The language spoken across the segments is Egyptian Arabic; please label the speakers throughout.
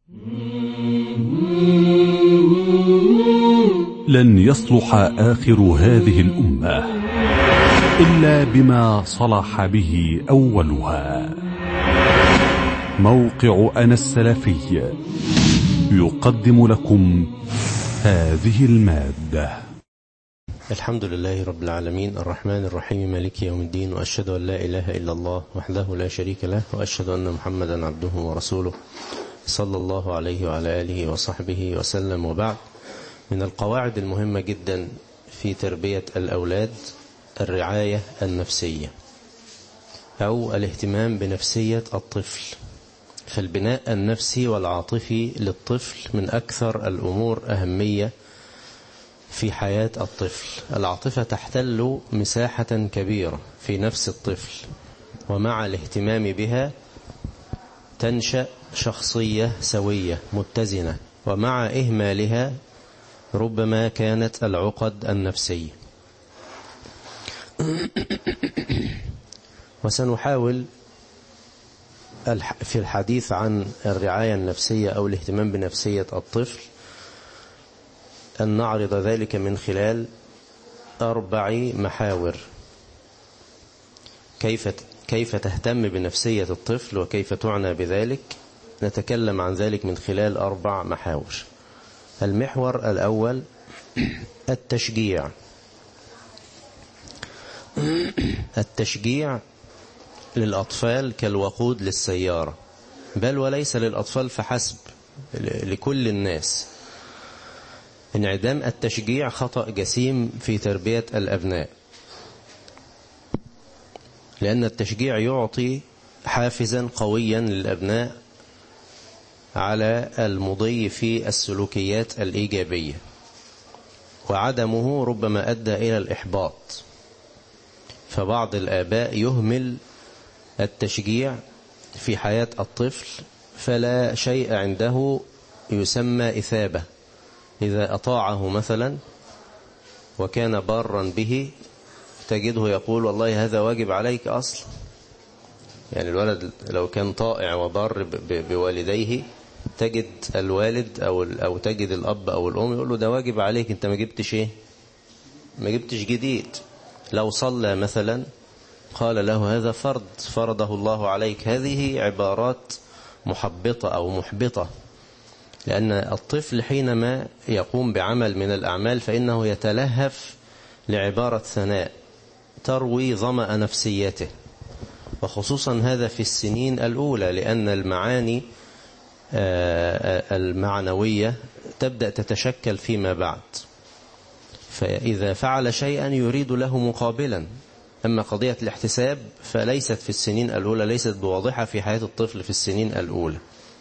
Speaker 1: لن يصلح آخر هذه الأمة إلا بما صلح به أولها موقع أنا السلفي يقدم لكم هذه المادة
Speaker 2: الحمد لله رب العالمين الرحمن الرحيم مالك يوم الدين وأشهد أن لا إله إلا الله وحده لا شريك له وأشهد أن محمدا عبده ورسوله صلى الله عليه وعلى آله وصحبه وسلم وبعد من القواعد المهمة جدا في تربية الأولاد الرعاية النفسية أو الاهتمام بنفسية الطفل فالبناء النفسي والعاطفي للطفل من أكثر الأمور أهمية في حياة الطفل العاطفة تحتل مساحة كبيرة في نفس الطفل ومع الاهتمام بها تنشأ شخصية سوية متزنة ومع إهمالها ربما كانت العقد النفسية وسنحاول في الحديث عن الرعاية النفسية أو الاهتمام بنفسية الطفل أن نعرض ذلك من خلال أربع محاور كيف كيف تهتم بنفسية الطفل وكيف تعنى بذلك نتكلم عن ذلك من خلال أربع محاور المحور الأول التشجيع التشجيع للأطفال كالوقود للسيارة بل وليس للأطفال فحسب لكل الناس انعدام التشجيع خطأ جسيم في تربية الأبناء لأن التشجيع يعطي حافزا قويا للأبناء على المضي في السلوكيات الإيجابية وعدمه ربما أدى إلى الإحباط فبعض الآباء يهمل التشجيع في حياة الطفل فلا شيء عنده يسمى إثابة إذا أطاعه مثلا وكان بارا به تجده يقول والله هذا واجب عليك أصلا يعني الولد لو كان طائع وبار بوالديه تجد الوالد أو, أو تجد الأب أو الأم يقول له ده واجب عليك أنت ما جبتش إيه ما جبتش جديد لو صلى مثلا قال له هذا فرض فرضه الله عليك هذه عبارات محبطة أو محبطة لأن الطفل حينما يقوم بعمل من الأعمال فإنه يتلهف لعبارة ثناء تروي ظمأ نفسيته وخصوصا هذا في السنين الأولى لأن المعاني المعنوية تبدأ تتشكل فيما بعد فإذا فعل شيئا يريد له مقابلا أما قضية الاحتساب فليست في السنين الأولى ليست بواضحة في حياة الطفل في السنين الأولى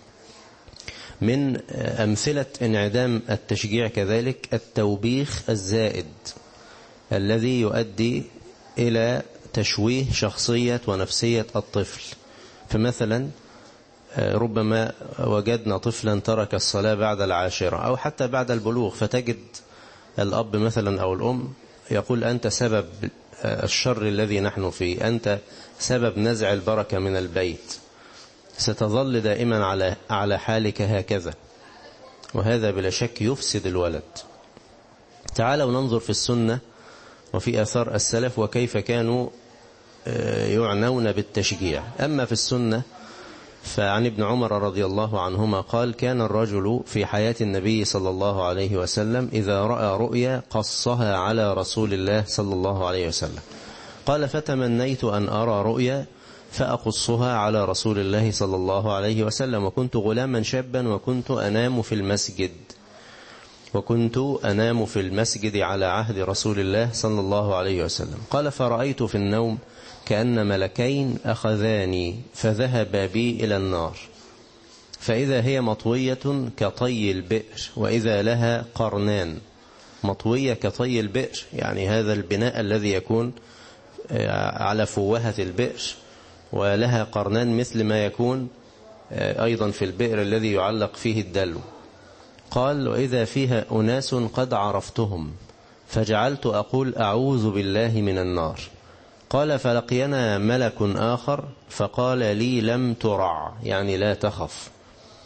Speaker 2: من أمثلة انعدام التشجيع كذلك التوبيخ الزائد الذي يؤدي إلى تشويه شخصية ونفسية الطفل فمثلا ربما وجدنا طفلا ترك الصلاة بعد العاشرة أو حتى بعد البلوغ فتجد الأب مثلا أو الأم يقول أنت سبب الشر الذي نحن فيه أنت سبب نزع البركة من البيت ستظل دائما على على حالك هكذا وهذا بلا شك يفسد الولد تعالوا ننظر في السنة وفي أثار السلف وكيف كانوا يعنون بالتشجيع أما في السنة فعن ابن عمر رضي الله عنهما قال كان الرجل في حياة النبي صلى الله عليه وسلم إذا رأى رؤيا قصها على رسول الله صلى الله عليه وسلم قال فتمنيت أن أرى رؤيا فأقصها على رسول الله صلى الله عليه وسلم وكنت غلاما شابا وكنت أنام في المسجد وكنت أنام في المسجد على عهد رسول الله صلى الله عليه وسلم قال فرأيت في النوم كأن ملكين أخذاني فذهبا بي إلى النار فإذا هي مطوية كطي البئر وإذا لها قرنان مطوية كطي البئر يعني هذا البناء الذي يكون على فوهة البئر ولها قرنان مثل ما يكون أيضا في البئر الذي يعلق فيه الدلو قال وإذا فيها أناس قد عرفتهم فجعلت أقول أعوذ بالله من النار قال فلقينا ملك آخر فقال لي لم ترع يعني لا تخف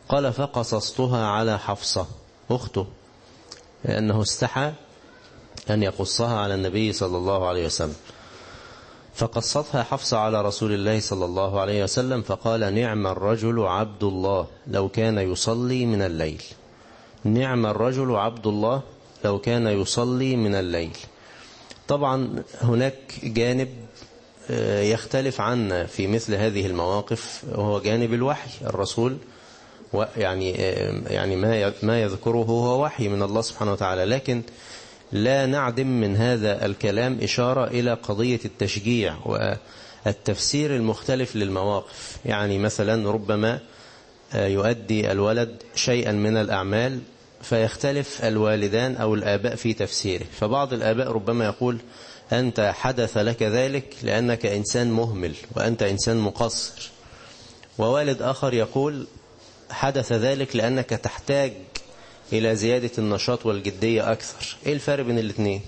Speaker 2: قال فقصصتها على حفصة أخته لأنه استحى أن يقصها على النبي صلى الله عليه وسلم فقصتها حفصة على رسول الله صلى الله عليه وسلم فقال نعم الرجل عبد الله لو كان يصلي من الليل نعم الرجل عبد الله لو كان يصلي من الليل طبعا هناك جانب يختلف عنا في مثل هذه المواقف وهو جانب الوحي الرسول يعني يعني ما ما يذكره هو وحي من الله سبحانه وتعالى لكن لا نعدم من هذا الكلام إشارة إلى قضية التشجيع والتفسير المختلف للمواقف يعني مثلا ربما يؤدي الولد شيئا من الأعمال فيختلف الوالدان أو الآباء في تفسيره فبعض الآباء ربما يقول أنت حدث لك ذلك لأنك إنسان مهمل وأنت إنسان مقصر ووالد آخر يقول حدث ذلك لأنك تحتاج إلى زيادة النشاط والجدية أكثر إيه الفرق بين الاثنين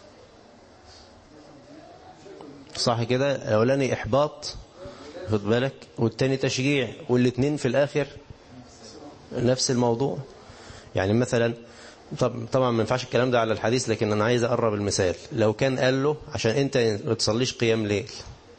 Speaker 2: صح كده الأولاني إحباط خد بالك والتاني تشجيع والاثنين في الآخر نفس الموضوع يعني مثلا طب طبعا ما ينفعش الكلام ده على الحديث لكن أنا عايز أقرب المثال لو كان قال له عشان أنت ما تصليش قيام ليل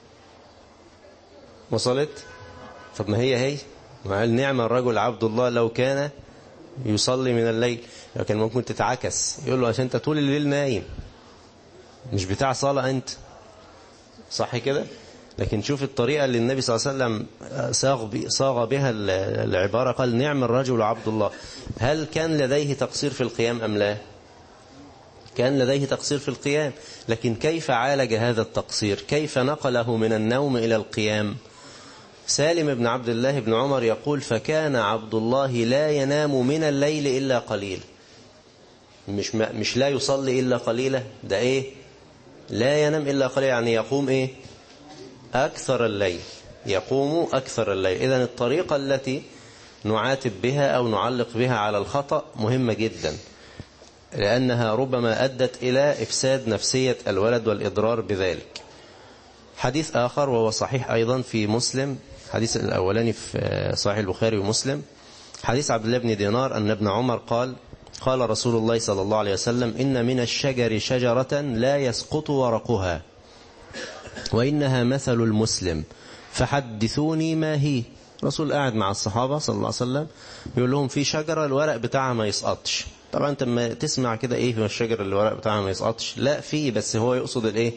Speaker 2: وصلت طب ما هي هي مع النعمة الرجل عبد الله لو كان يصلي من الليل لكن ممكن تتعكس يقول له عشان انت طول الليل نايم مش بتاع صلاة انت صح كده لكن شوف الطريقة اللي النبي صلى الله عليه وسلم صاغ صاغ بها العبارة قال نعم الرجل عبد الله هل كان لديه تقصير في القيام أم لا كان لديه تقصير في القيام لكن كيف عالج هذا التقصير كيف نقله من النوم إلى القيام سالم بن عبد الله بن عمر يقول فكان عبد الله لا ينام من الليل إلا قليلا مش ما مش لا يصلي إلا قليلا ده إيه لا ينام إلا قليلا يعني يقوم إيه أكثر الليل يقوم أكثر الليل إذن الطريقة التي نعاتب بها أو نعلق بها على الخطأ مهمة جدا لأنها ربما أدت إلى إفساد نفسية الولد والإضرار بذلك حديث آخر وهو صحيح أيضا في مسلم حديث الأولاني في صحيح البخاري ومسلم حديث عبد الله بن دينار أن ابن عمر قال قال رسول الله صلى الله عليه وسلم إن من الشجر شجرة لا يسقط ورقها وإنها مثل المسلم فحدثوني ما هي رسول قاعد مع الصحابة صلى الله عليه وسلم يقول لهم في شجرة الورق بتاعها ما يسقطش طبعا انت لما تسمع كده ايه في الشجر اللي الورق بتاعها ما يسقطش لا في بس هو يقصد الايه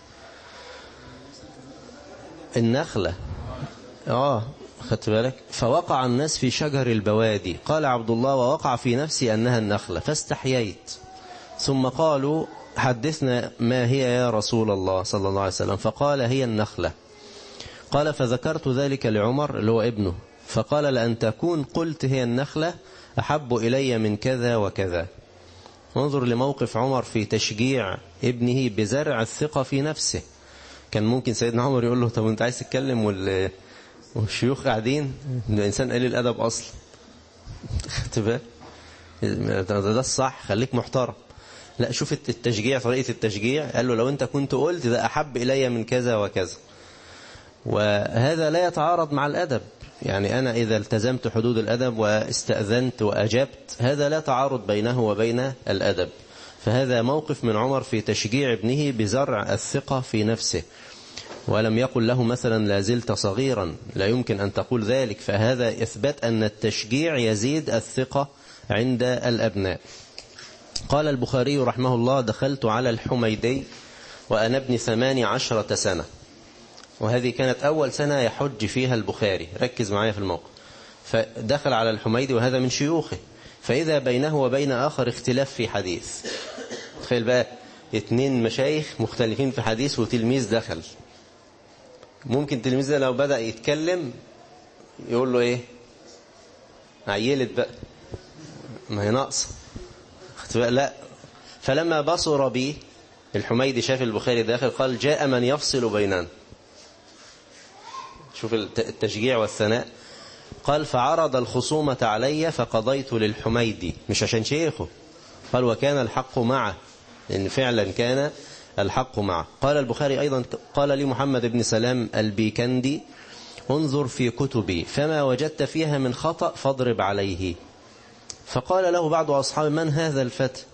Speaker 2: النخلة اه خدت بالك فوقع الناس في شجر البوادي قال عبد الله ووقع في نفسي أنها النخلة فاستحييت ثم قالوا حدثنا ما هي يا رسول الله صلى الله عليه وسلم فقال هي النخلة قال فذكرت ذلك لعمر اللي هو ابنه فقال لأن تكون قلت هي النخلة أحب إلي من كذا وكذا انظر لموقف عمر في تشجيع ابنه بزرع الثقة في نفسه كان ممكن سيدنا عمر يقول له طب انت عايز تتكلم وال... والشيوخ قاعدين الإنسان قليل الأدب أصلا خدت ده الصح خليك محترم لا شوف التشجيع طريقة التشجيع قال له لو انت كنت قلت ده أحب إلي من كذا وكذا وهذا لا يتعارض مع الأدب يعني أنا إذا التزمت حدود الأدب واستأذنت وأجبت هذا لا تعارض بينه وبين الأدب فهذا موقف من عمر في تشجيع ابنه بزرع الثقة في نفسه ولم يقل له مثلا لا زلت صغيرا لا يمكن أن تقول ذلك فهذا إثبات أن التشجيع يزيد الثقة عند الأبناء قال البخاري رحمه الله دخلت على الحميدي وأنا ابن ثمان عشرة سنة وهذه كانت أول سنة يحج فيها البخاري ركز معايا في الموقف فدخل على الحميدي وهذا من شيوخه فإذا بينه وبين آخر اختلاف في حديث تخيل بقى اتنين مشايخ مختلفين في حديث وتلميذ دخل ممكن تلميذ ده لو بدأ يتكلم يقول له ايه عيلت بقى ما هي ناقصه لا فلما بصر بي الحميدي شاف البخاري داخل قال جاء من يفصل بيننا شوف التشجيع والثناء قال فعرض الخصومة علي فقضيت للحميدي مش عشان شيخه قال وكان الحق معه لأن فعلا كان الحق معه قال البخاري أيضا قال لي محمد بن سلام البيكندي انظر في كتبي فما وجدت فيها من خطأ فاضرب عليه فقال له بعض أصحاب من هذا الفتى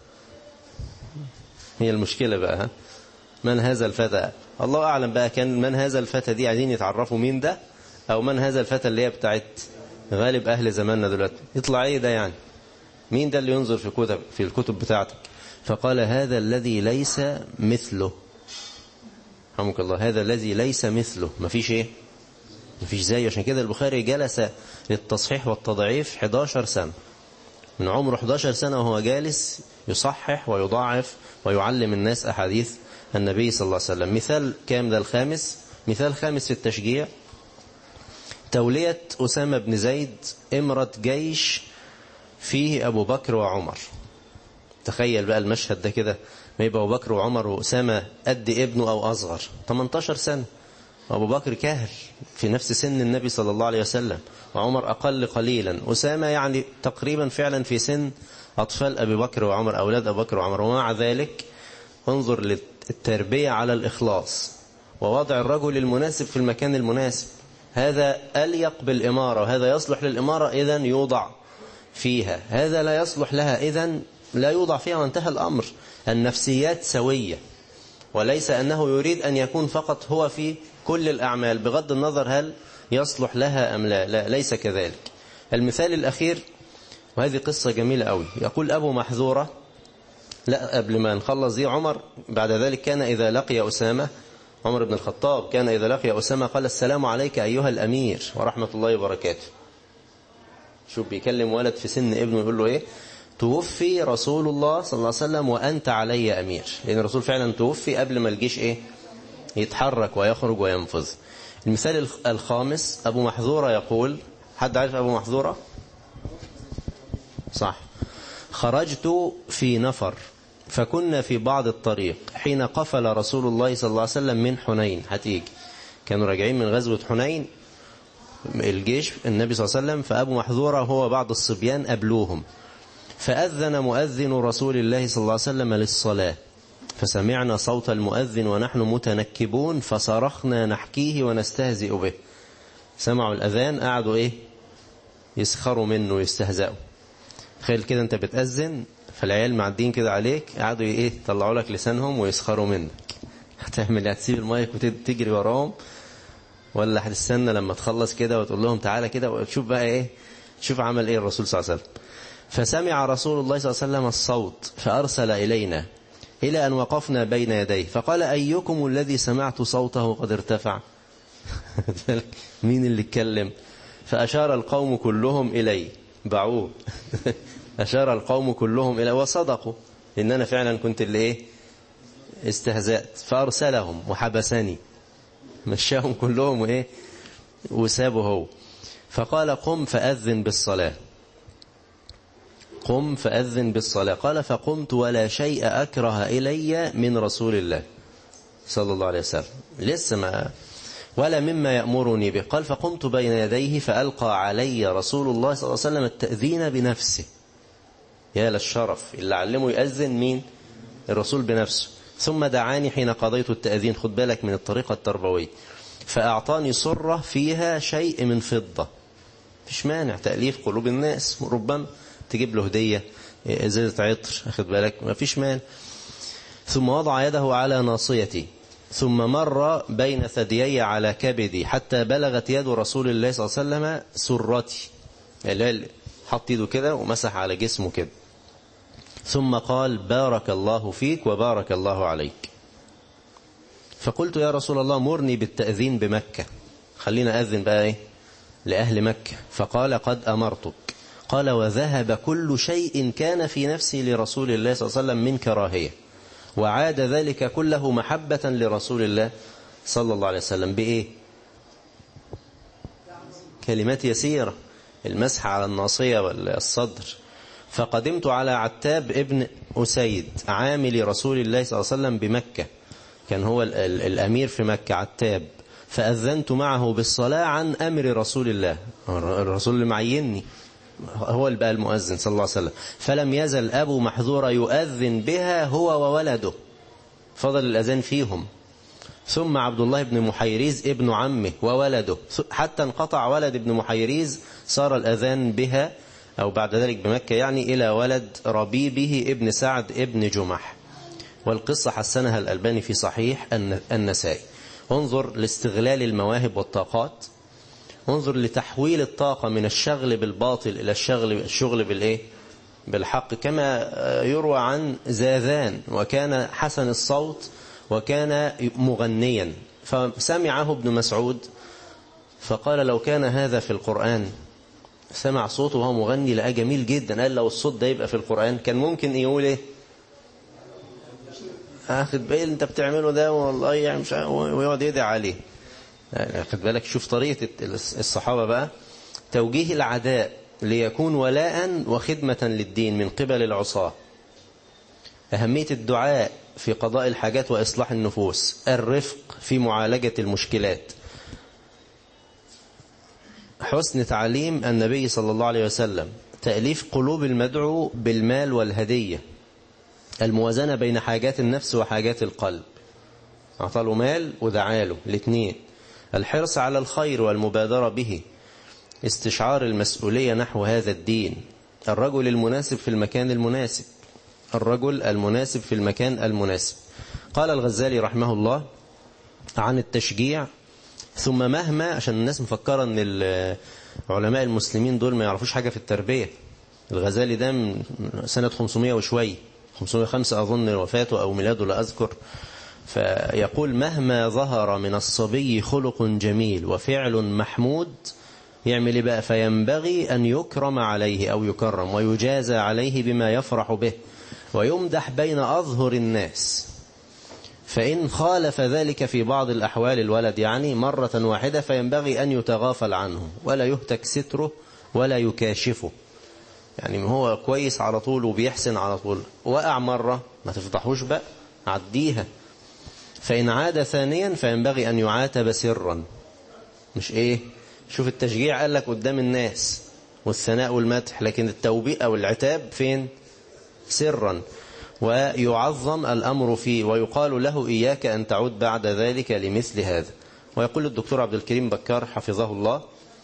Speaker 2: هي المشكلة بقى ها؟ من هذا الفتى الله أعلم بقى كان من هذا الفتى دي عايزين يتعرفوا مين ده أو من هذا الفتى اللي هي بتاعت غالب أهل زماننا دلوقتي يطلع إيه ده يعني مين ده اللي ينظر في كتب في الكتب بتاعتك فقال هذا الذي ليس مثله رحمك الله هذا الذي ليس مثله مفيش ايه مفيش زيه عشان كده البخاري جلس للتصحيح والتضعيف 11 سنة من عمره 11 سنة وهو جالس يصحح ويضاعف ويعلم الناس أحاديث النبي صلى الله عليه وسلم مثال كام ده الخامس مثال خامس في التشجيع تولية أسامة بن زيد إمرة جيش فيه أبو بكر وعمر تخيل بقى المشهد ده كده ما يبقى أبو بكر وعمر وأسامة قد ابنه أو أصغر 18 سنة أبو بكر كاهل في نفس سن النبي صلى الله عليه وسلم وعمر أقل قليلا أسامة يعني تقريبا فعلا في سن أطفال أبي بكر وعمر أولاد أبي بكر وعمر ومع ذلك انظر للتربية على الإخلاص ووضع الرجل المناسب في المكان المناسب هذا أليق بالإمارة وهذا يصلح للإمارة إذا يوضع فيها هذا لا يصلح لها إذا لا يوضع فيها وانتهى الأمر النفسيات سوية وليس أنه يريد أن يكون فقط هو في كل الأعمال بغض النظر هل يصلح لها أم لا لا ليس كذلك المثال الأخير وهذه قصة جميلة قوي يقول أبو محذورة لا قبل ما نخلص دي عمر بعد ذلك كان إذا لقي أسامة عمر بن الخطاب كان إذا لقي أسامة قال السلام عليك أيها الأمير ورحمة الله وبركاته شوف بيكلم ولد في سن ابنه يقول له إيه توفي رسول الله صلى الله عليه وسلم وأنت علي أمير لأن الرسول فعلا توفي قبل ما الجيش إيه يتحرك ويخرج وينفذ المثال الخامس أبو محذورة يقول حد عارف أبو محذورة صح خرجت في نفر فكنا في بعض الطريق حين قفل رسول الله صلى الله عليه وسلم من حنين هتيجي كانوا راجعين من غزوة حنين الجيش النبي صلى الله عليه وسلم فأبو محذورة هو بعض الصبيان أبلوهم فأذن مؤذن رسول الله صلى الله عليه وسلم للصلاة فسمعنا صوت المؤذن ونحن متنكبون فصرخنا نحكيه ونستهزئ به سمعوا الأذان قعدوا إيه يسخروا منه ويستهزئوا تخيل كده أنت بتأذن فالعيال معدين كده عليك قعدوا إيه طلعوا لك لسانهم ويسخروا منك هتعمل هتسيب المايك وتجري وراهم ولا هتستنى لما تخلص كده وتقول لهم تعالى كده وتشوف بقى إيه شوف عمل إيه الرسول صلى الله عليه وسلم فسمع رسول الله صلى الله عليه وسلم الصوت فأرسل إلينا إلى أن وقفنا بين يديه فقال أيكم الذي سمعت صوته قد ارتفع مين اللي اتكلم فأشار القوم كلهم إلي باعوه أشار القوم كلهم إلي وصدقوا إن أنا فعلا كنت اللي إيه استهزأت فأرسلهم وحبسني مشاهم كلهم وإيه وسابه هو فقال قم فأذن بالصلاة قم فأذن بالصلاة قال فقمت ولا شيء أكره إلي من رسول الله صلى الله عليه وسلم لسه ما ولا مما يأمرني به قال فقمت بين يديه فألقى علي رسول الله صلى الله عليه وسلم التأذين بنفسه يا للشرف اللي علمه يأذن مين الرسول بنفسه ثم دعاني حين قضيت التأذين خد بالك من الطريقة التربوية فأعطاني صرة فيها شيء من فضة فيش مانع تأليف قلوب الناس ربما تجيب له هدية ازازة عطر أخذ بالك ما فيش مال ثم وضع يده على ناصيتي ثم مر بين ثديي على كبدي حتى بلغت يد رسول الله صلى الله عليه وسلم سرتي اللي حط يده كده ومسح على جسمه كده ثم قال بارك الله فيك وبارك الله عليك فقلت يا رسول الله مرني بالتأذين بمكة خلينا أذن بقى إيه لأهل مكة فقال قد أمرتك قال وذهب كل شيء كان في نفسي لرسول الله صلى الله عليه وسلم من كراهية وعاد ذلك كله محبة لرسول الله صلى الله عليه وسلم بإيه كلمات يسيرة المسح على الناصية والصدر فقدمت على عتاب ابن أسيد عامل رسول الله صلى الله عليه وسلم بمكة كان هو الأمير في مكة عتاب فأذنت معه بالصلاة عن أمر رسول الله الرسول اللي معيني هو اللي بقى المؤذن صلى الله عليه وسلم فلم يزل أبو محذور يؤذن بها هو وولده فضل الأذان فيهم ثم عبد الله بن محيريز ابن عمه وولده حتى انقطع ولد ابن محيريز صار الأذان بها أو بعد ذلك بمكة يعني إلى ولد ربيبه ابن سعد ابن جمح والقصة حسنها الألباني في صحيح النسائي انظر لاستغلال المواهب والطاقات انظر لتحويل الطاقة من الشغل بالباطل إلى الشغل الشغل بالإيه بالحق كما يروى عن زاذان وكان حسن الصوت وكان مغنيا فسمعه ابن مسعود فقال لو كان هذا في القرآن سمع صوته وهو مغني لقاه جميل جدا قال لو الصوت ده يبقى في القرآن كان ممكن يقول ايه اخد بالي انت بتعمله ده والله يعني مش ويقعد يدعي عليه خد بالك شوف طريقة الصحابة بقى توجيه العداء ليكون ولاء وخدمة للدين من قبل العصاة أهمية الدعاء في قضاء الحاجات وإصلاح النفوس الرفق في معالجة المشكلات حسن تعليم النبي صلى الله عليه وسلم تأليف قلوب المدعو بالمال والهدية الموازنة بين حاجات النفس وحاجات القلب أعطاله مال ودعاله الاثنين الحرص على الخير والمبادرة به استشعار المسؤولية نحو هذا الدين الرجل المناسب في المكان المناسب الرجل المناسب في المكان المناسب قال الغزالي رحمه الله عن التشجيع ثم مهما عشان الناس مفكرة ان علماء المسلمين دول ما يعرفوش حاجة في التربية الغزالي ده من سنة 500 وشوي 505 أظن وفاته أو ميلاده لا أذكر فيقول مهما ظهر من الصبي خلق جميل وفعل محمود يعمل إيه بقى فينبغي أن يكرم عليه أو يكرم ويجازى عليه بما يفرح به ويمدح بين أظهر الناس فإن خالف ذلك في بعض الأحوال الولد يعني مرة واحدة فينبغي أن يتغافل عنه ولا يهتك ستره ولا يكاشفه يعني هو كويس على طول وبيحسن على طول وقع مرة ما تفضحوش بقى عديها فإن عاد ثانيا فينبغي أن يعاتب سرا مش إيه شوف التشجيع قال لك قدام الناس والثناء والمدح لكن التوبيء أو العتاب فين سرا ويعظم الأمر فيه ويقال له إياك أن تعود بعد ذلك لمثل هذا ويقول الدكتور عبد الكريم بكار حفظه الله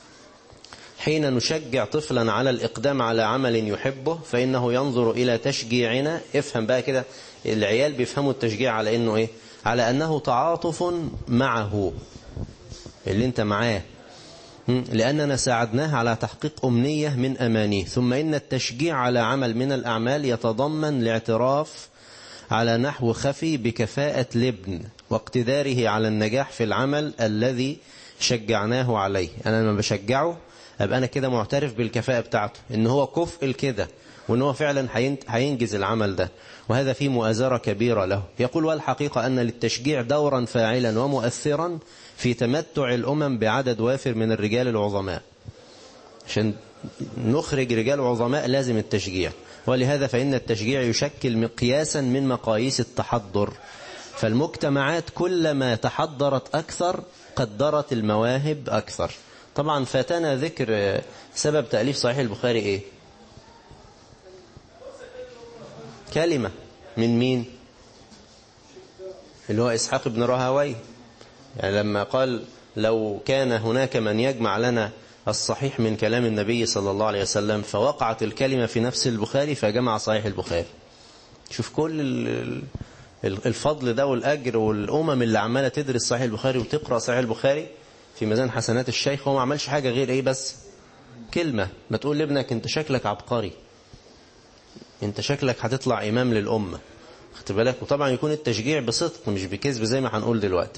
Speaker 2: حين نشجع طفلا على الإقدام على عمل يحبه فإنه ينظر إلى تشجيعنا افهم بقى كده العيال بيفهموا التشجيع على إنه إيه على أنه تعاطف معه اللي انت معاه لأننا ساعدناه على تحقيق أمنية من أمانيه ثم إن التشجيع على عمل من الأعمال يتضمن الاعتراف على نحو خفي بكفاءة الابن واقتداره على النجاح في العمل الذي شجعناه عليه أنا لما بشجعه أبقى أنا كده معترف بالكفاءة بتاعته إن هو كفء كده وإن هو فعلا هينجز العمل ده وهذا فيه مؤازرة كبيرة له يقول والحقيقة أن للتشجيع دورا فاعلا ومؤثرا في تمتع الأمم بعدد وافر من الرجال العظماء عشان نخرج رجال عظماء لازم التشجيع ولهذا فإن التشجيع يشكل مقياسا من مقاييس التحضر فالمجتمعات كلما تحضرت أكثر قدرت المواهب أكثر طبعا فاتنا ذكر سبب تأليف صحيح البخاري إيه كلمة من مين اللي هو إسحاق بن راهوي يعني لما قال لو كان هناك من يجمع لنا الصحيح من كلام النبي صلى الله عليه وسلم فوقعت الكلمة في نفس البخاري فجمع صحيح البخاري شوف كل الفضل ده والأجر والأمم اللي عمالة تدرس صحيح البخاري وتقرأ صحيح البخاري في ميزان حسنات الشيخ هو ما عملش حاجة غير ايه بس كلمة ما تقول لابنك انت شكلك عبقري انت شكلك هتطلع امام للأمة خدت بالك وطبعا يكون التشجيع بصدق مش بكذب زي ما هنقول دلوقتي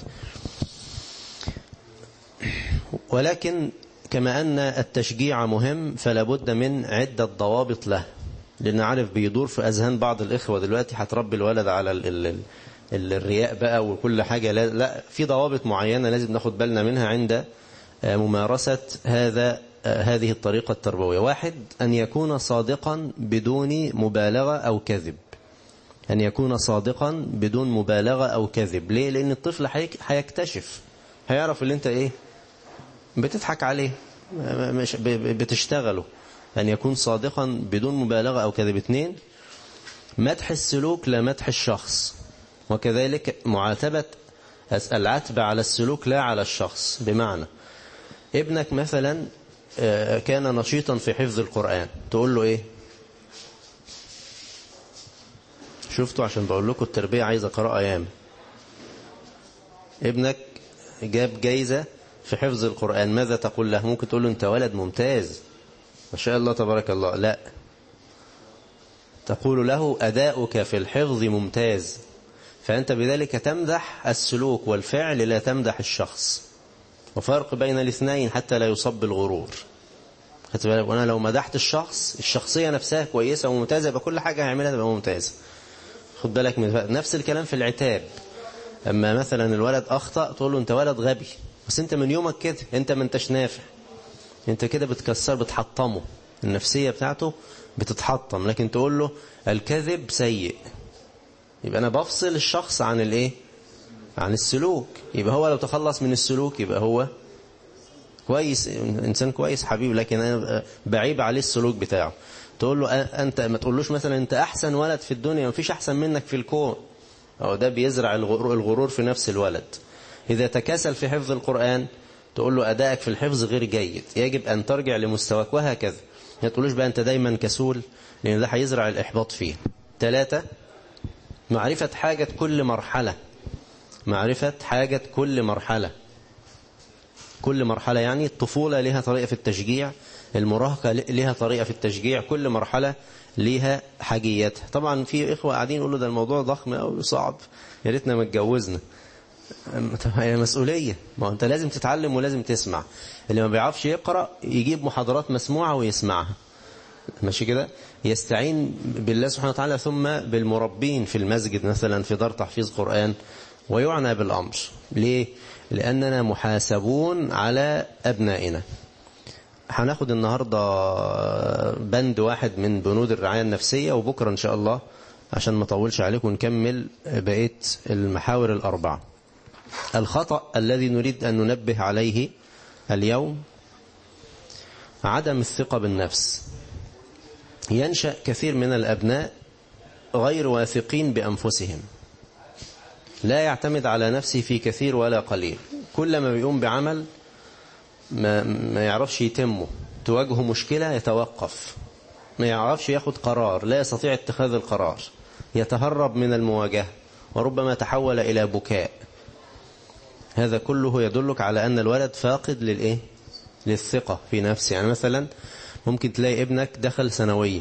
Speaker 2: ولكن كما أن التشجيع مهم فلا بد من عدة ضوابط له لأن عارف بيدور في أذهان بعض الإخوة دلوقتي هتربي الولد على ال ال ال الرياء بقى وكل حاجة لا, لا في ضوابط معينة لازم ناخد بالنا منها عند ممارسة هذا هذه الطريقة التربوية واحد أن يكون صادقا بدون مبالغة أو كذب أن يكون صادقا بدون مبالغة أو كذب ليه؟ لأن الطفل هيكتشف هيعرف اللي أنت إيه بتضحك عليه مش بتشتغله أن يكون صادقا بدون مبالغة أو كذب اثنين مدح السلوك لا مدح الشخص وكذلك معاتبة العتب على السلوك لا على الشخص بمعنى ابنك مثلا كان نشيطا في حفظ القرآن تقول له ايه شفتوا عشان بقول لكم التربية عايزة قراءة ايام ابنك جاب جايزة في حفظ القرآن ماذا تقول له ممكن تقول له انت ولد ممتاز ما شاء الله تبارك الله لا تقول له أداؤك في الحفظ ممتاز فأنت بذلك تمدح السلوك والفعل لا تمدح الشخص وفرق بين الاثنين حتى لا يصب الغرور وانا لو مدحت الشخص الشخصية نفسها كويسة وممتازة يبقى كل حاجة هيعملها تبقى ممتازة خد بالك من نفس الكلام في العتاب اما مثلا الولد اخطأ تقول له انت ولد غبي بس انت من يومك كده انت ما انتش نافع انت كده بتكسر بتحطمه النفسية بتاعته بتتحطم لكن تقول له الكذب سيء يبقى انا بفصل الشخص عن الايه عن السلوك يبقى هو لو تخلص من السلوك يبقى هو كويس انسان كويس حبيب لكن انا بعيب عليه السلوك بتاعه تقول له انت ما تقولوش مثلا انت احسن ولد في الدنيا ما فيش احسن منك في الكون او ده بيزرع الغرور في نفس الولد اذا تكاسل في حفظ القرآن تقول له ادائك في الحفظ غير جيد يجب ان ترجع لمستواك وهكذا ما تقولوش بقى انت دايما كسول لان ده هيزرع الاحباط فيه ثلاثة معرفة حاجة كل مرحلة معرفة حاجة كل مرحلة كل مرحلة يعني الطفولة لها طريقة في التشجيع المراهقة لها طريقة في التشجيع كل مرحلة لها حاجيتها طبعا في إخوة قاعدين يقولوا ده الموضوع ضخم أو صعب يا ريتنا ما اتجوزنا هي مسؤولية ما أنت لازم تتعلم ولازم تسمع اللي ما بيعرفش يقرأ يجيب محاضرات مسموعة ويسمعها ماشي كده يستعين بالله سبحانه وتعالى ثم بالمربين في المسجد مثلا في دار تحفيظ قرآن ويعنى بالأمر ليه؟ لأننا محاسبون على أبنائنا هناخد النهاردة بند واحد من بنود الرعاية النفسية وبكرة إن شاء الله عشان ما طولش عليكم نكمل بقية المحاور الأربعة الخطأ الذي نريد أن ننبه عليه اليوم عدم الثقة بالنفس ينشأ كثير من الأبناء غير واثقين بأنفسهم لا يعتمد على نفسه في كثير ولا قليل كلما بيقوم بعمل ما, ما يعرفش يتمه تواجهه مشكلة يتوقف ما يعرفش ياخد قرار لا يستطيع اتخاذ القرار يتهرب من المواجهة وربما تحول إلى بكاء هذا كله يدلك على أن الولد فاقد للإيه؟ للثقة في نفسه يعني مثلا ممكن تلاقي ابنك دخل ثانوية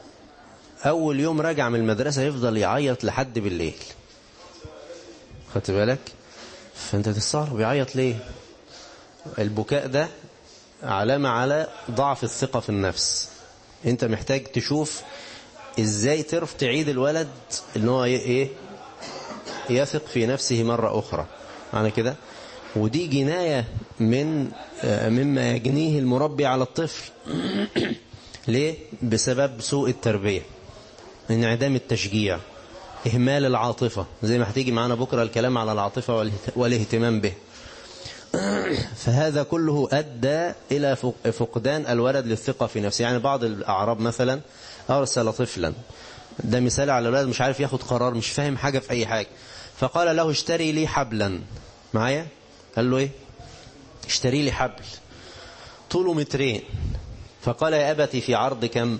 Speaker 2: أول يوم راجع من المدرسة يفضل يعيط لحد بالليل خدت بالك فأنت تستغرب يعيط ليه البكاء ده علامة على ضعف الثقة في النفس انت محتاج تشوف ازاي تعرف تعيد الولد ان هو ايه يثق في نفسه مرة اخرى معنى كده ودي جناية من مما يجنيه المربي على الطفل ليه بسبب سوء التربية انعدام التشجيع إهمال العاطفة زي ما هتيجي معانا بكرة الكلام على العاطفة والاهتمام به فهذا كله أدى إلى فقدان الولد للثقة في نفسه يعني بعض الأعراب مثلا أرسل طفلا ده مثال على الولد مش عارف ياخد قرار مش فاهم حاجة في أي حاجة فقال له اشتري لي حبلا معايا قال له ايه اشتري لي حبل طوله مترين فقال يا أبتي في عرض كم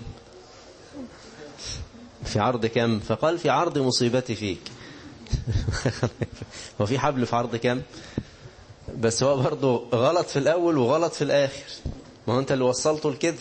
Speaker 2: في عرض كم فقال في عرض مصيبتي فيك وفي حبل في عرض كم بس هو برضه غلط في الأول وغلط في الآخر ما هو أنت اللي وصلته لكده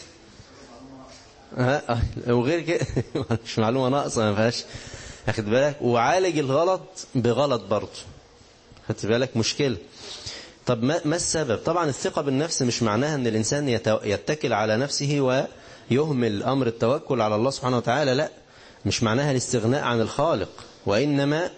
Speaker 2: ها وغير كده مش معلومة ناقصة ما فيهاش اخد بالك وعالج الغلط بغلط برضه خدت بالك مشكلة طب ما, ما السبب طبعا الثقة بالنفس مش معناها ان الانسان يتكل على نفسه ويهمل امر التوكل على الله سبحانه وتعالى لا مش معناها الاستغناء عن الخالق وانما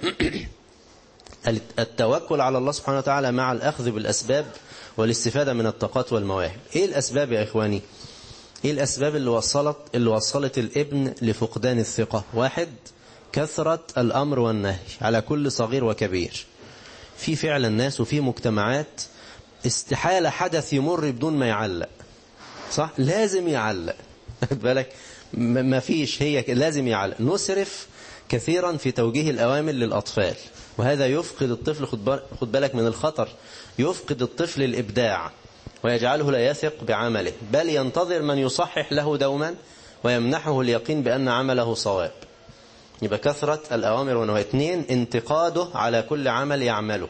Speaker 2: التوكل على الله سبحانه وتعالى مع الاخذ بالاسباب والاستفادة من الطاقات والمواهب ايه الاسباب يا اخواني ايه الاسباب اللي وصلت اللي وصلت الابن لفقدان الثقة واحد كثرة الامر والنهي على كل صغير وكبير في فعلا ناس وفي مجتمعات استحالة حدث يمر بدون ما يعلق صح لازم يعلق بالك ما فيش هي لازم يعلم نسرف كثيرا في توجيه الأوامر للأطفال وهذا يفقد الطفل خد بالك من الخطر يفقد الطفل الإبداع ويجعله لا يثق بعمله بل ينتظر من يصحح له دوما ويمنحه اليقين بأن عمله صواب يبقى كثرة الأوامر والنواهي اثنين انتقاده على كل عمل يعمله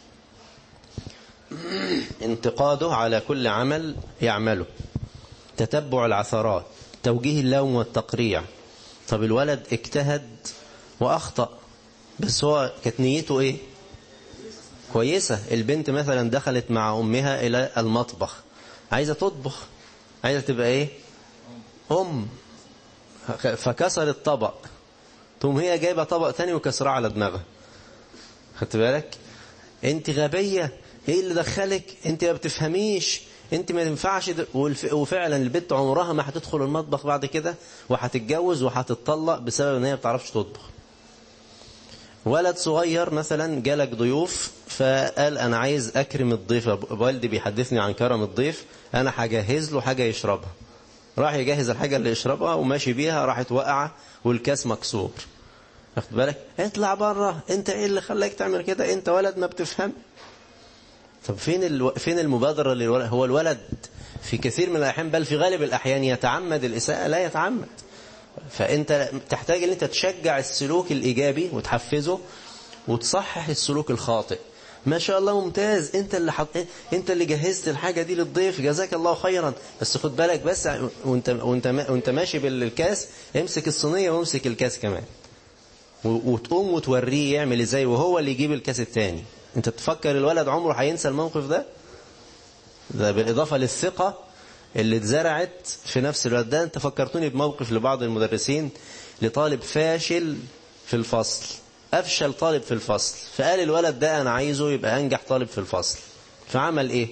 Speaker 2: انتقاده على كل عمل يعمله تتبع العثرات توجيه اللوم والتقريع طب الولد اجتهد وأخطأ بس هو كانت نيته ايه كويسة البنت مثلا دخلت مع أمها إلى المطبخ عايزة تطبخ عايزة تبقى ايه أم فكسر الطبق تقوم هي جايبة طبق تاني وكسراه على دماغها خدت بالك انت غبية ايه اللي دخلك انت ما بتفهميش انت ما ينفعش وفعلا البنت عمرها ما هتدخل المطبخ بعد كده وهتتجوز وهتتطلق بسبب ان هي ما بتعرفش تطبخ ولد صغير مثلا جالك ضيوف فقال انا عايز اكرم الضيف والدي بيحدثني عن كرم الضيف انا هجهز له حاجه يشربها راح يجهز الحاجه اللي يشربها وماشي بيها راحت واقعه والكاس مكسور واخد بالك اطلع بره انت ايه اللي خلاك تعمل كده انت ولد ما بتفهم طب فين الو... فين المبادره للولد هو الولد في كثير من الاحيان بل في غالب الاحيان يتعمد الاساءه لا يتعمد فانت تحتاج ان انت تشجع السلوك الايجابي وتحفزه وتصحح السلوك الخاطئ ما شاء الله ممتاز انت اللي حط... انت اللي جهزت الحاجه دي للضيف جزاك الله خيرا بس خد بالك بس وانت وانت وانت ماشي بالكاس امسك الصينيه وامسك الكاس كمان وتقوم وتوريه يعمل ازاي وهو اللي يجيب الكاس الثاني انت تفكر الولد عمره هينسى الموقف ده ده بالاضافه للثقه اللي اتزرعت في نفس الوقت ده انت فكرتوني بموقف لبعض المدرسين لطالب فاشل في الفصل افشل طالب في الفصل فقال الولد ده انا عايزه يبقى انجح طالب في الفصل فعمل ايه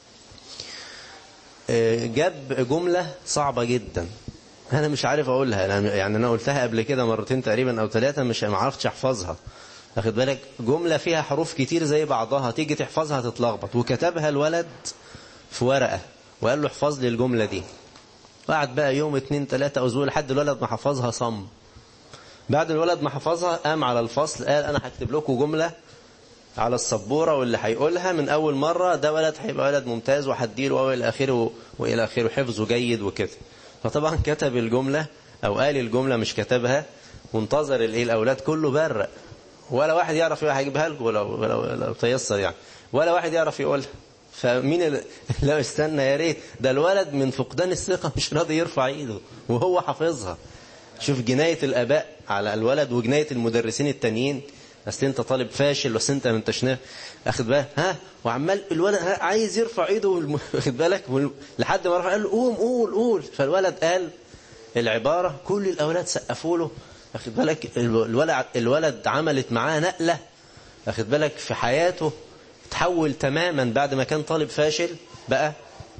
Speaker 2: جاب جملة صعبة جدا انا مش عارف اقولها يعني انا قلتها قبل كده مرتين تقريبا او ثلاثة مش ما عرفتش احفظها واخد بالك جملة فيها حروف كتير زي بعضها تيجي تحفظها تتلخبط وكتبها الولد في ورقة وقال له احفظ لي الجملة دي قعد بقى يوم اتنين تلاتة اسبوع لحد الولد ما حفظها صم بعد الولد ما حفظها قام على الفصل قال انا هكتب لكم جملة على السبورة واللي هيقولها من اول مرة ده ولد هيبقى ولد ممتاز وهديله والى اخره والى اخره حفظه جيد وكده فطبعا كتب الجملة او قال الجملة مش كتبها وانتظر الايه الاولاد كله برق ولا واحد يعرف هيجيبها لكم لو لو لو تيسر يعني ولا واحد يعرف يقولها فمين ال... لو استنى يا ريت ده الولد من فقدان الثقة مش راضي يرفع ايده وهو حافظها شوف جناية الآباء على الولد وجناية المدرسين التانيين اصل انت طالب فاشل بس انت ما انتش اخد بالك ها وعمال الولد عايز يرفع ايده والم... واخد بالك وال... لحد ما رفع قال له قوم قول قول فالولد قال العبارة كل الأولاد سقفوا له واخد بالك الولد الولد عملت معاه نقلة واخد بالك في حياته تحول تماما بعد ما كان طالب فاشل بقى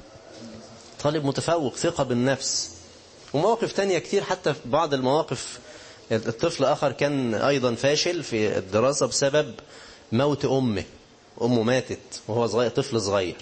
Speaker 2: طالب متفوق ثقة بالنفس ومواقف تانية كتير حتى في بعض المواقف الطفل آخر كان أيضا فاشل في الدراسة بسبب موت أمه أمه ماتت وهو صغير طفل صغير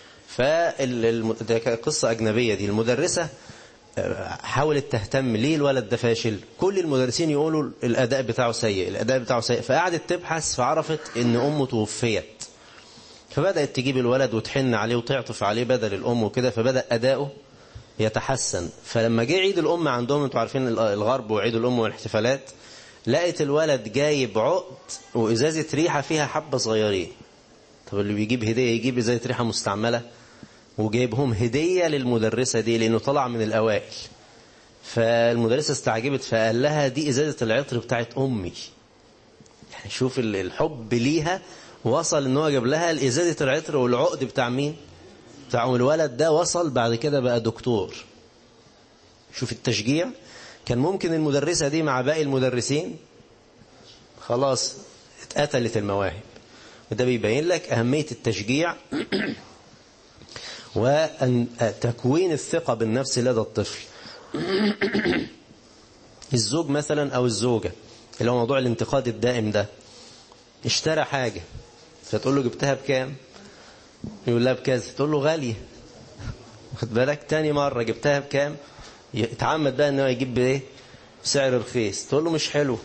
Speaker 2: فال قصة أجنبية دي المدرسة حاولت تهتم ليه الولد ده فاشل كل المدرسين يقولوا الأداء بتاعه سيء الأداء بتاعه سيء فقعدت تبحث فعرفت ان أمه توفيت فبدأت تجيب الولد وتحن عليه وتعطف عليه بدل الأم وكده فبدأ أداؤه يتحسن فلما جه عيد الأم عندهم انتوا عارفين الغرب وعيد الأم والاحتفالات لقيت الولد جايب عقد وإزازة ريحة فيها حبة صغيرين طب اللي بيجيب هدية يجيب إزازة ريحة مستعملة وجايبهم هدية للمدرسة دي لأنه طلع من الأوائل فالمدرسة استعجبت فقال لها دي إزازة العطر بتاعت أمي يعني شوف الحب ليها وصل ان هو جاب لها الإزازة العطر والعقد بتاع مين بتاع الولد ده وصل بعد كده بقى دكتور شوف التشجيع كان ممكن المدرسة دي مع باقي المدرسين خلاص اتقتلت المواهب وده بيبين لك أهمية التشجيع وأن تكوين الثقة بالنفس لدى الطفل الزوج مثلا أو الزوجة اللي هو موضوع الانتقاد الدائم ده اشترى حاجة فتقول له جبتها بكام يقول لها بكذا تقول له غالية خد بالك تاني مرة جبتها بكام يتعمد بقى انه يجيب بايه سعر رخيص تقول له مش حلو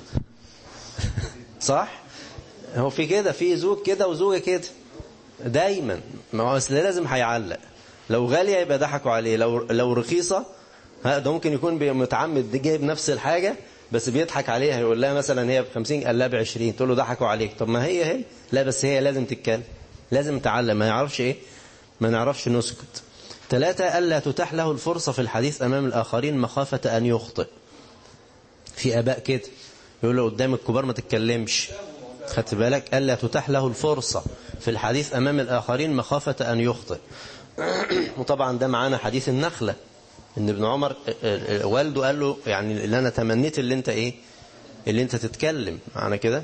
Speaker 2: صح هو في كده في زوج كده وزوجه كده دايما ما هو اصل لازم هيعلق لو غاليه يبقى ضحكوا عليه لو لو رخيصه ها ده ممكن يكون متعمد جايب نفس الحاجه بس بيضحك عليها يقول لها مثلا هي ب 50 قال لها ب 20 تقول له ضحكوا عليك طب ما هي هي لا بس هي لازم تتكلم لازم تعلم ما يعرفش ايه ما نعرفش نسكت ثلاثة ألا تتاح له الفرصة في الحديث أمام الآخرين مخافة أن يخطئ في أباء كده يقول له قدام الكبار ما تتكلمش خدت بالك ألا تتاح له الفرصة في الحديث أمام الآخرين مخافة أن يخطئ وطبعا ده معانا حديث النخلة ان ابن عمر والده قال له يعني اللي انا تمنيت اللي انت ايه اللي انت تتكلم معنا كده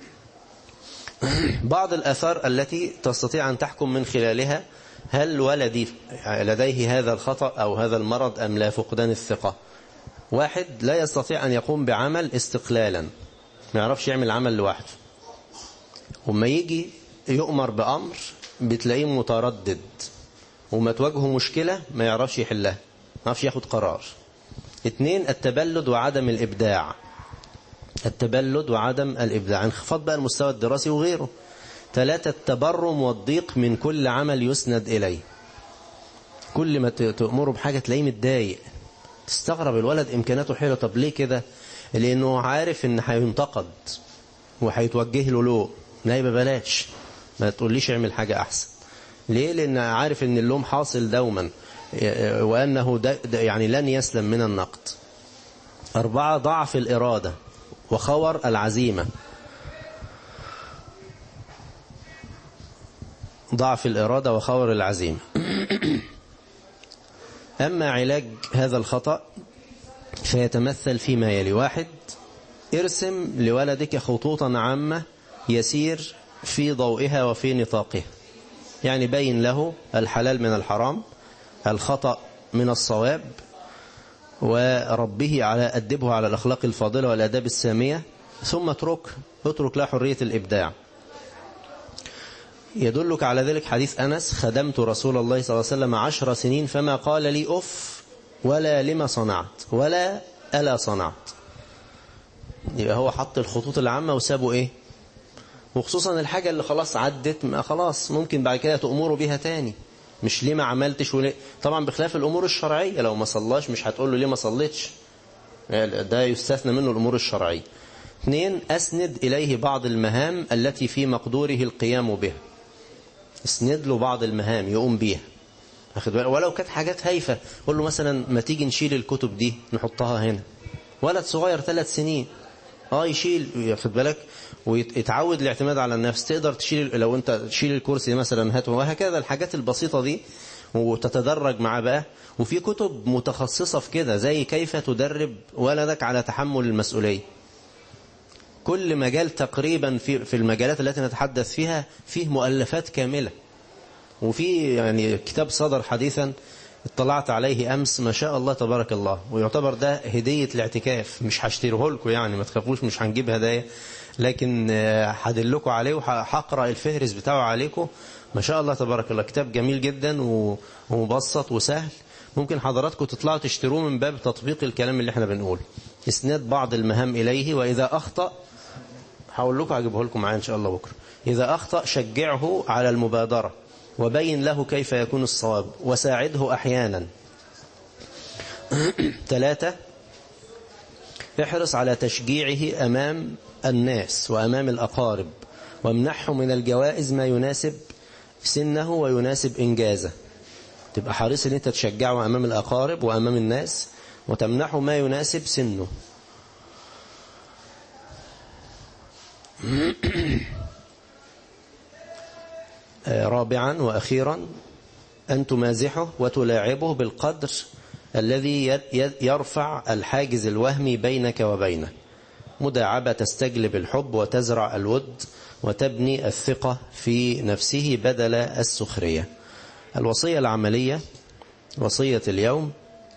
Speaker 2: بعض الآثار التي تستطيع أن تحكم من خلالها هل ولدي لديه هذا الخطأ أو هذا المرض أم لا فقدان الثقة واحد لا يستطيع أن يقوم بعمل استقلالا ما يعرفش يعمل عمل لوحده وما يجي يؤمر بأمر بتلاقيه متردد وما تواجهه مشكلة ما يعرفش يحلها ما يعرفش ياخد قرار اثنين التبلد وعدم الإبداع التبلد وعدم الإبداع انخفاض بقى المستوى الدراسي وغيره ثلاثة التبرم والضيق من كل عمل يسند إليه كل ما تأمره بحاجة تلاقيه متضايق تستغرب الولد إمكاناته حلوة طب ليه كده لأنه عارف إن هينتقد وهيتوجه له له لا يبقى بلاش ما تقوليش اعمل حاجة أحسن ليه لأن عارف إن اللوم حاصل دوما وأنه ده ده يعني لن يسلم من النقد أربعة ضعف الإرادة وخور العزيمة ضعف الإرادة وخور العزيمة أما علاج هذا الخطأ فيتمثل فيما يلي واحد ارسم لولدك خطوطا عامة يسير في ضوئها وفي نطاقها يعني بين له الحلال من الحرام الخطأ من الصواب وربه على أدبه على الأخلاق الفاضلة والأداب السامية ثم اترك اترك له حرية الإبداع يدلك على ذلك حديث أنس خدمت رسول الله صلى الله عليه وسلم عشر سنين فما قال لي أف ولا لما صنعت ولا ألا صنعت يبقى هو حط الخطوط العامة وسابه إيه وخصوصا الحاجة اللي خلاص عدت ما خلاص ممكن بعد كده تأمره بها تاني مش ليه ما عملتش وليه طبعا بخلاف الأمور الشرعية لو ما صلاش مش هتقول له ليه ما صليتش ده يستثنى منه الأمور الشرعية اثنين أسند إليه بعض المهام التي في مقدوره القيام بها اسند له بعض المهام يقوم بيها أخذ بالك ولو كانت حاجات هايفة قول له مثلا ما تيجي نشيل الكتب دي نحطها هنا ولد صغير ثلاث سنين اه يشيل ياخد بالك ويتعود الاعتماد على النفس تقدر تشيل لو انت تشيل الكرسي مثلا هات وهكذا الحاجات البسيطة دي وتتدرج معاه بقى وفي كتب متخصصة في كده زي كيف تدرب ولدك على تحمل المسؤولية كل مجال تقريبا في في المجالات التي نتحدث فيها فيه مؤلفات كاملة وفي يعني كتاب صدر حديثا اطلعت عليه أمس ما شاء الله تبارك الله ويعتبر ده هدية الاعتكاف مش هشتريه لكم يعني ما تخافوش مش هنجيب هدايا لكن هدلكم عليه وهقرأ الفهرس بتاعه عليكم ما شاء الله تبارك الله كتاب جميل جدا ومبسط وسهل ممكن حضراتكم تطلعوا تشتروه من باب تطبيق الكلام اللي احنا بنقوله اسناد بعض المهام إليه وإذا أخطأ هقول لكم هجيبه لكم معايا إن شاء الله بكرة إذا أخطأ شجعه على المبادرة وبين له كيف يكون الصواب وساعده أحيانا ثلاثة احرص على تشجيعه أمام الناس وأمام الأقارب وامنحه من الجوائز ما يناسب سنه ويناسب إنجازه تبقى حريص ان انت تشجعه أمام الأقارب وأمام الناس وتمنحه ما يناسب سنه رابعا وأخيرا أن تمازحه وتلاعبه بالقدر الذي يرفع الحاجز الوهمي بينك وبينه مداعبة تستجلب الحب وتزرع الود وتبني الثقة في نفسه بدل السخرية الوصية العملية وصية اليوم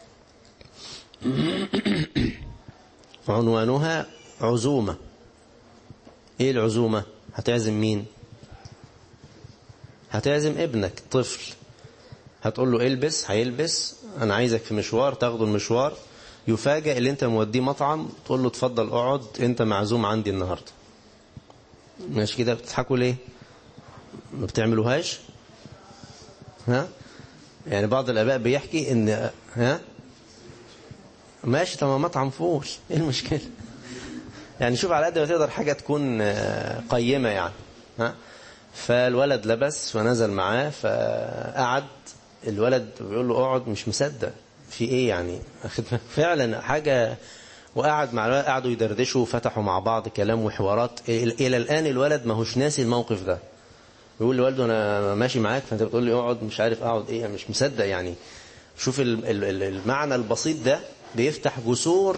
Speaker 2: عنوانها عزومة ايه العزومة هتعزم مين هتعزم ابنك طفل هتقول له البس هيلبس انا عايزك في مشوار تاخده المشوار يفاجئ اللي انت موديه مطعم تقول له اتفضل اقعد انت معزوم عندي النهارده ماشي كده بتضحكوا ليه ما بتعملوهاش ها يعني بعض الاباء بيحكي ان ها ماشي طب مطعم فول ايه المشكله يعني شوف على قد ما تقدر حاجه تكون قيمه يعني ها فالولد لبس ونزل معاه فقعد الولد بيقول له اقعد مش مصدق في ايه يعني فعلا حاجه وقعد مع الولد قعدوا يدردشوا وفتحوا مع بعض كلام وحوارات الى الان الولد ما هوش ناسي الموقف ده يقول لوالده انا ماشي معاك فانت بتقول لي اقعد مش عارف اقعد ايه مش مصدق يعني شوف المعنى البسيط ده بيفتح جسور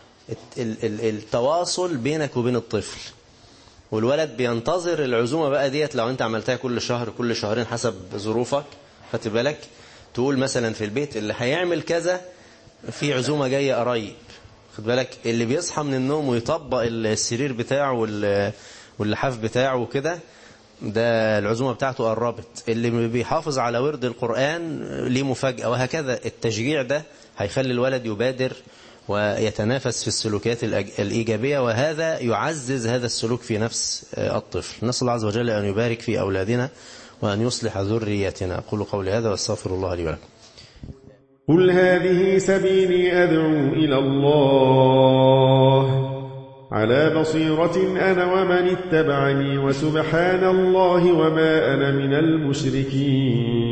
Speaker 2: التواصل بينك وبين الطفل والولد بينتظر العزومه بقى ديت لو انت عملتها كل شهر كل شهرين حسب ظروفك خدت بالك تقول مثلا في البيت اللي هيعمل كذا في عزومه جايه قريب خد بالك اللي بيصحى من النوم ويطبق السرير بتاعه واللحاف بتاعه وكده ده العزومة بتاعته قربت اللي بيحافظ على ورد القرآن ليه مفاجأة وهكذا التشجيع ده هيخلي الولد يبادر ويتنافس في السلوكيات الإيجابية وهذا يعزز هذا السلوك في نفس الطفل نسأل الله عز وجل أن يبارك في أولادنا وأن يصلح ذريتنا أقول قولي هذا واستغفر الله لي ولكم
Speaker 3: قل هذه سبيلي أدعو إلى الله على بصيرة أنا ومن اتبعني وسبحان الله وما أنا من المشركين